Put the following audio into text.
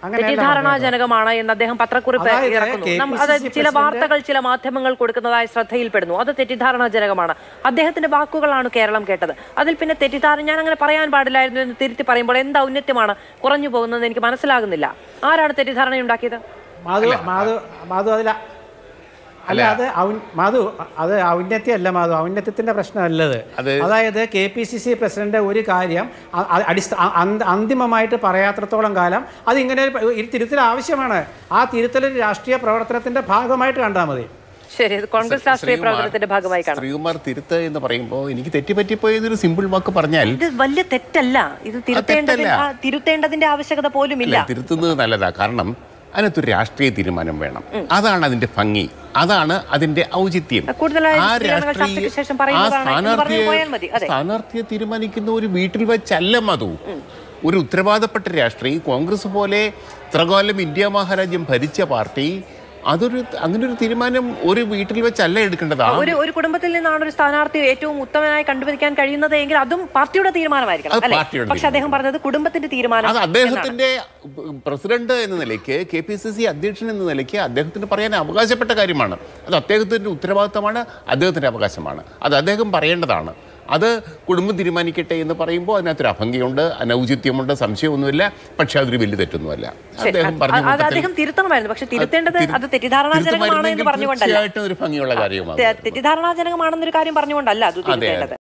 അങ്ങനെയല്ല തെറ്റിദ്ധാരണാജനകമാണ് എന്ന് അദ്ദേഹം പത്രക്കുറിപ്പ് അതായത് ഇറക്കുന്നു കെ നം- പി അത് സി സി ചില പ്രസിഡന്റ് വാർത്തകൾ ചില മാധ്യമങ്ങൾ കൊടുക്കുന്നതായി ശ്രദ്ധയിൽപ്പെടുന്നു അത് തെറ്റിദ്ധാരണാജനകമാണ് അദ്ദേഹത്തിന്റെ വാക്കുകളാണ് കേരളം കേട്ടത് അതിൽ പിന്നെ തെറ്റിദ്ധാരണ ഞാൻ അങ്ങനെ പറയാൻ പാടില്ലായിരുന്നു എന്ന് തിരുത്തി പറയുമ്പോൾ എന്ത് ഔന്നത്യമാണ് കുറഞ്ഞു പോകുന്നത് എനിക്ക് മനസ്സിലാകുന്നില്ല ആരാണ് തെറ്റിദ്ധാരണ ഉണ്ടാക്കിയത് മാധു മാധു മാധു അതില അല്ല അത് ഔൻ- മാധു അത് ഔന്നത്യമല്ല മാധു ഔന്നത്യത്തിന്റെ പ്രശ്നമല്ലത് അത് അതായത് K P C C president ഒരു കാര്യം അ- അ- അടിസ്ഥ അ- അന്ത- അന്തിമമായിട്ട് പറയാത്രത്തോളം കാലം അത് ഇങ്ങനെ ഒരു പ- ഒരു തിരുത്തൽ ആവശ്യമാണ് ആ തിരുത്തൽ ഒരു രാഷ്ട്രീയ പ്രവർത്തനത്തിന്റെ ഭാഗമായിട്ട് കണ്ടാൽ മതി ശരി ഇത് കോൺഗ്രസ് രാഷ്ട്രീയ ശ്രീകുമാർ- പ്രവർത്തനത്തിന്റെ ഭാഗമായി കാണാം ശ്രീകുമാർ തിരുത്ത് എന്ന് പറയുമ്പോൾ എനിക്ക് തെറ്റിപ്പറ്റിപ്പോയതൊരു സിമ്പിൾ വാക്ക് പറഞ്ഞാൽ ഇത് വലിയ തെറ്റല്ല ഇത് തിരുത്തേണ്ടതിന്റെ തെറ്റല്ല. ആ, തിരുത്തേണ്ടതിന്റെ ആവശ്യകത പോലും ഇല്ല അല്ല, തിരുത്തുന്നത് നല്ലതാ കാരണം അതിനകത്തൊരു രാഷ്ട്രീയ തീരുമാനം വേണം അതാണ് അതിന്റെ ഭംഗി അതാണ് അതിന്റെ ഔചിത്യം കൂടുതലായി ആ വിശദീകരണങ്ങൾ രാഷ്ട്രീയ ചർച്ചയ്ക്ക് ശേഷം ആ പറയുന്നതാണ് എന്ന് പറഞ്ഞു സ്ഥാനാർത്ഥിയെ പോയാൽ മതി. അതെ. സ്ഥാനാർത്ഥിയെ തീരുമാനിക്കുന്ന ഒരു വീട്ടിൽ വെച്ചല്ല മധു ഒരു ഉത്തരവാദപ്പെട്ട രാഷ്ട്രീയ കോൺഗ്രസ് പോലെ ഇത്രകാലം ഇന്ത്യ മഹാരാജ്യം ഭരിച്ച പാർട്ടി അതൊരു അങ്ങനെ ഒരു തീരുമാനം ഒരു വീട്ടിൽ വെച്ചല്ല എടുക്കേണ്ടത് ആ ഒരു ഒരു കുടുംബത്തിൽ നിന്നാണ് ഒരു സ്ഥാനാർത്ഥി ഏറ്റവും ഉത്തമനായി കണ്ടുപിടിക്കാൻ കഴിയുന്നത് എങ്കിൽ അതും പാർട്ടിയുടെ തീരുമാനമായിരിക്കണം അത് അല്ലേ പാർട്ടിയുടെ പക്ഷെ അദ്ദേഹം പറഞ്ഞത് കുടുംബത്തിന്റെ തീരുമാനം അത് എന്നാണ്. അദ്ദേഹത്തിന്റെ പ്രസിഡന്റ് എന്ന നിലയ്ക്ക് കെ പി സി സി അധ്യക്ഷൻ എന്ന നിലയ്ക്ക് അദ്ദേഹത്തിന് പറയാൻ അവകാശപ്പെട്ട കാര്യമാണ് അത് അദ്ദേഹത്തിന്റെ ഉത്തരവാദിത്തമാണ് അദ്ദേഹത്തിന്റെ അവകാശമാണ് അത് അദ്ദേഹം പറയേണ്ടതാണ് അത് കുടുംബം തീരുമാനിക്കട്ടെ എന്ന് പറയുമ്പോൾ അതിനകത്തൊരു അഭംഗിയുണ്ട് അനൗചിത്യമുണ്ട് സംശയമൊന്നുമില്ല പക്ഷെ അതൊരു വലിയ തെറ്റൊന്നുമല്ല ശരി, അദ്ദേഹം അത് പറഞ്ഞ അത് കൂട്ടത്തിൽ അദ്ദേഹം തിരുത്തണമായിരുന്നു പക്ഷെ തിരുത്തേണ്ടത് തിരു- അത് തെറ്റിദ്ധാരണാജനകമാണ് എന്ന് തിരുത്തുമായിരുന്നെങ്കിൽ പറഞ്ഞുകൊണ്ടല്ല തീർച്ചയായിട്ടും ഒരു ഭംഗിയുള്ള കാര്യമാണ് തെറ്റിദ്ധാരണാജനകമാണെന്നൊരു കാര്യം പറഞ്ഞുകൊണ്ടല്ല അത് തിരുത്തേണ്ടത്